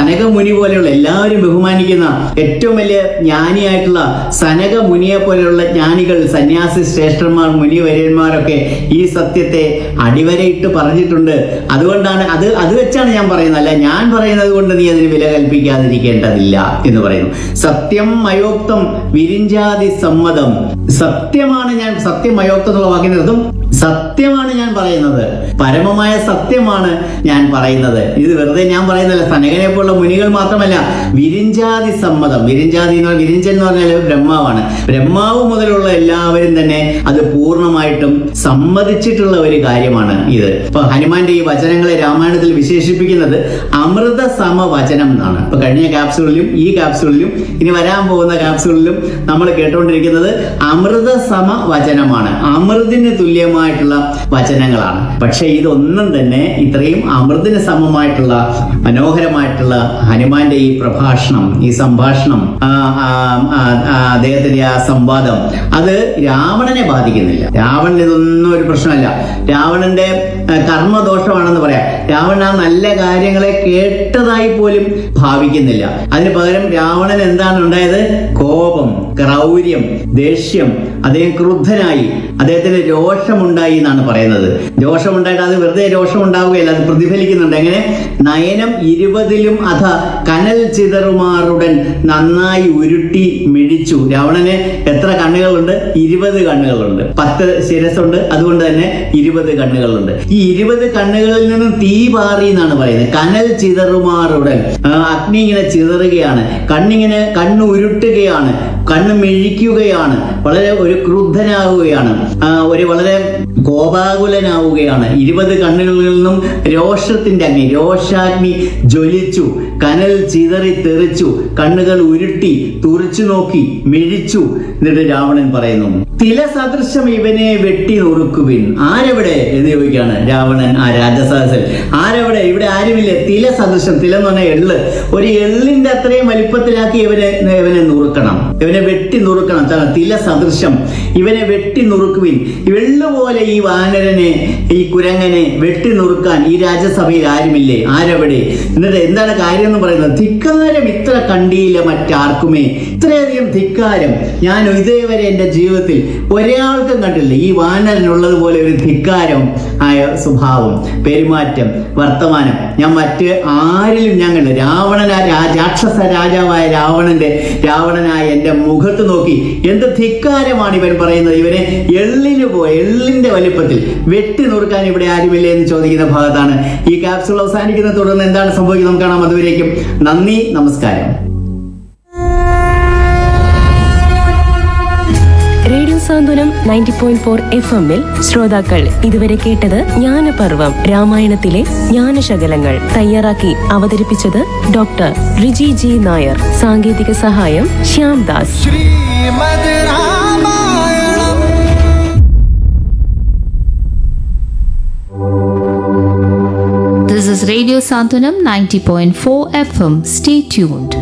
സനക മുനി പോലെയുള്ള എല്ലാവരും ബഹുമാനിക്കുന്ന ഏറ്റവും വലിയ ജ്ഞാനിയായിട്ടുള്ള സനക മുനിയെ പോലെയുള്ള ജ്ഞാനികൾ സന്യാസി ശ്രേഷ്ഠന്മാർ മുനി വര്യന്മാരൊക്കെ ഈ സത്യത്തെ അടിവരയിട്ട് പറഞ്ഞിട്ടുണ്ട് അതുകൊണ്ടാണ് അത് അത് വെച്ചാണ് ഞാൻ പറയുന്നത് അല്ല ഞാൻ പറയുന്നത് കൊണ്ട് നീ അതിന് വില കൽപ്പിക്കാതിരിക്കേണ്ടതില്ല എന്ന് പറയുന്നു സത്യം മയോക്തം വിരിഞ്ചാതി സമ്മതം സത്യമാണ് ഞാൻ സത്യം മയോക്തം എന്നുള്ള വാക്കിന്റെ അർത്ഥം സത്യമാണ് ഞാൻ പറയുന്നത് പരമമായ സത്യമാണ് ഞാൻ പറയുന്നത് ഇത് വെറുതെ ഞാൻ പറയുന്നതല്ല സനകനെ പോലുള്ള മുനികൾ മാത്രമല്ല വിരിഞ്ചാതി സമ്മതം വിരിഞ്ചാതി എന്ന് പറഞ്ഞാൽ വിരിഞ്ചൻ എന്ന് പറഞ്ഞാൽ ബ്രഹ്മാവാണ് ബ്രഹ്മാവ് മുതലുള്ള എല്ലാവരും തന്നെ അത് പൂർണ്ണമായിട്ടും സമ്മതിച്ചിട്ടുള്ള ഒരു കാര്യമാണ് ഇത് ഇപ്പൊ ഹനുമാന്റെ ഈ വചനങ്ങളെ രാമായണത്തിൽ വിശേഷിപ്പിക്കുന്നത് അമൃത സമ വചനം എന്നാണ് ഇപ്പൊ കഴിഞ്ഞ ക്യാപ്സ്യൂളിലും ഈ ക്യാപ്സ്യൂളിലും ഇനി വരാൻ പോകുന്ന ക്യാപ്സ്യൂളിലും നമ്മൾ കേട്ടുകൊണ്ടിരിക്കുന്നത് അമൃത സമ വചനമാണ് അമൃതിന് തുല്യമായിട്ടുള്ള വചനങ്ങളാണ് പക്ഷെ ഇതൊന്നും തന്നെ ഇത്രയും അമൃതിന് സമമായിട്ടുള്ള മനോഹരമായിട്ടുള്ള ഹനുമാന്റെ ഈ പ്രഭാഷണം ഈ സംഭാഷണം ആ, ആ, ആ, ആ, അദ്ദേഹത്തിന്റെ ആ സംവാദം അത് രാവണനെ ബാധിക്കുന്നില്ല രാവണൻ ഇതൊന്നും ഒരു പ്രശ്നമല്ല രാവണന്റെ ആ, കർമ്മദോഷമാണെന്ന് പറയാം രാവണൻ ആ നല്ല കാര്യങ്ങളെ കേട്ടതായി പോലും ഭാവിക്കുന്നില്ല അതിന് പകരം രാവണൻ എന്താണ് ഉണ്ടായത് കോപം ക്രൗര്യം ദേഷ്യം അദ്ദേഹം ക്രുദ്ധനായി അദ്ദേഹത്തിന് രോഷമുണ്ടായി എന്നാണ് പറയുന്നത് രോഷമുണ്ടായിട്ട് അത് വെറുതെ രോഷം ഉണ്ടാവുകയല്ല അത് പ്രതിഫലിക്കുന്നുണ്ട് എങ്ങനെ നയനം ഇരുപതിലും അഥ കനൽ ചിതറുമാറുടൻ നന്നായി ഉരുട്ടി മിഴിച്ചു രാവണന് എത്ര കണ്ണുകളുണ്ട് ഇരുപത് കണ്ണുകളുണ്ട് പത്ത് ശിരസുണ്ട് അതുകൊണ്ട് തന്നെ ഇരുപത് കണ്ണുകളുണ്ട് ഈ ഇരുപത് കണ്ണുകളിൽ നിന്നും തീ പാറി എന്നാണ് പറയുന്നത് കനൽ ചിതറുമാറുടൻ ആ, അഗ്നി ഇങ്ങനെ ചിതറുകയാണ് കണ്ണിങ്ങനെ കണ്ണ് ഉരുട്ടുകയാണ് കണ്ണ് മിഴിക്കുകയാണ് വളരെ ഒരു ക്രുദ്ധനാവുകയാണ് ആ, ഒരു വളരെ കോപാകുലനാവുകയാണ് ഇരുപത് കണ്ണുകളിൽ നിന്നും രോഷത്തിന്റെ അഗ്നി രോഷാഗ്നി ജ്വലിച്ചു കനൽ ചിതറി തെറിച്ചു കണ്ണുകൾ ഉരുട്ടി തുറിച്ചു നോക്കി മിഴിച്ചു എന്നിട്ട് രാവണൻ പറയുന്നു തില സദൃശം ഇവനെ വെട്ടി നുറുക്കുവിൻ ആരെവിടെ എന്ന് ചോദിക്കുകയാണ് രാവണൻ ആ രാജസദസ്സിൽ ആരെവിടെ ഇവിടെ ആരുമില്ല തില സദൃശം തില എന്ന് പറഞ്ഞാൽ എള്ള് ഒരു എള്ളിന്റെ അത്രയും വലിപ്പത്തിലാക്കി ഇവനെ ഇവനെ നുറുക്കണം ഇവനെ വെട്ടി നുറുക്കണം ത- തില സദൃശം ഇവനെ വെട്ടി നുറുക്കുവിൻ എള്ള് പോലെ ഈ വാനരനെ ഈ കുരങ്ങനെ വെട്ടി നുറുക്കാൻ ഈ രാജ്യസഭയിൽ ആരുമില്ലേ ആരെവിടെ എന്നിട്ട് എന്താണ് കാര്യം എന്ന് പറയുന്നത് ധിക്കാരം ഇത്ര കണ്ടിയില്ല മറ്റാർക്കുമേ ഇത്രയധികം ധിക്കാരം ഞാൻ ഇതേവരെ എൻ്റെ ജീവിതത്തിൽ ഒരാൾക്കും കണ്ടില്ല ഈ വാനരനുള്ളത് പോലെ ഒരു ധിക്കാരം ആയ സ്വഭാവം പെരുമാറ്റം വർത്തമാനം ഞാൻ മറ്റ് ആരിലും ഞാൻ കണ്ടില്ല രാവണന രാ- രാക്ഷസ രാജാവായ രാവണന്റെ രാവണനായ എൻ്റെ മുഖത്ത് നോക്കി എന്ത് ധിക്കാരമാണ് ഇവൻ പറയുന്നത് ഇവനെ എള്ളിന് പോയ എള്ളിന്റെ വലിപ്പത്തിൽ വെട്ടി നുറുക്കാൻ ഇവിടെ ആരുമില്ലേ എന്ന് ചോദിക്കുന്ന ഭാഗത്താണ് ഈ ക്യാപ്സുൾ അവസാനിക്കുന്ന തുടർന്ന് എന്താണ് സംഭവിക്കുന്നത് നമുക്ക് കാണാം അതുവരേക്കും നന്ദി നമസ്കാരം radio Santhwanam ninety point four F എമ്മിൽ ശ്രോതാക്കൾ ഇതുവരെ കേട്ടത് ജ്ഞാനപർവം രാമായണത്തിലെ ജ്ഞാനശകലങ്ങൾ തയ്യാറാക്കി അവതരിപ്പിച്ചത് ഡോക്ടർ റിജി ജി നായർ സാങ്കേതിക സഹായം Shyam Das Shrimad Ramayanam This is Radio Santanam 90.4 FM. Stay tuned.